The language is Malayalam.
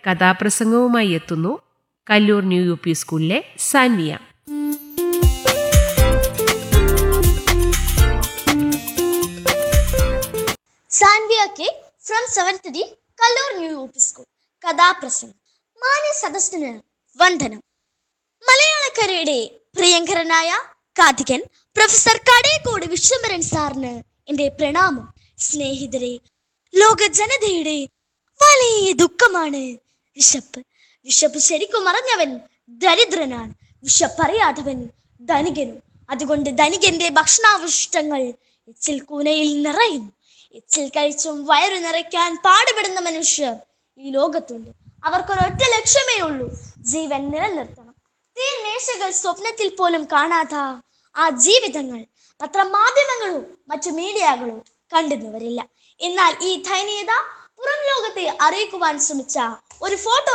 കഥാപ്രസംഗവുമായി എത്തുന്നു കല്ലൂർ ന്യൂ യു പി സ്കൂളിലെ Sanviya Sanviya K from seventh D Kallur new U P school കഥാപ്രസംഗം മാന്യ സദസ്സിന് വന്ദനം മലയാളക്കരയുടെ പ്രിയങ്കരനായ കാതികൻ പ്രൊഫസർ കടേക്കോട് വിശ്വംഭരൻ സാറിന് എന്റെ പ്രണാമം സ്നേഹിതരെ ലോക ജനതയുടെ വലിയ ദുഃഖമാണ് വിശപ്പ് വിശപ്പ് ശരിക്കും അറിഞ്ഞവൻ ദരിദ്രനാണ് വിശപ്പറിയാത്തവൻ ധനികനും അതുകൊണ്ട് ധനികന്റെ ഭക്ഷണാവശിഷ്ടങ്ങൾ എച്ചിൽ കൂനയിൽ നിറയും എച്ചിൽ കഴിച്ചും വയറു നിറയ്ക്കാൻ പാടുപെടുന്ന മനുഷ്യർ ഈ ലോകത്തുണ്ട് അവർക്കൊരൊറ്റ ലക്ഷ്യമേ ഉള്ളൂ ജീവൻ നിലനിർത്തണം തീർമേശകൾ സ്വപ്നത്തിൽ പോലും കാണാത്ത ആ ജീവിതങ്ങൾ പത്രമാധ്യമങ്ങളോ മറ്റു മീഡിയകളോ കണ്ടെന്നു വരില്ല എന്നാൽ ഈ ദയനീയത പുറം ലോകത്തെ അറിയിക്കുവാൻ ശ്രമിച്ച ഒരു ഫോട്ടോ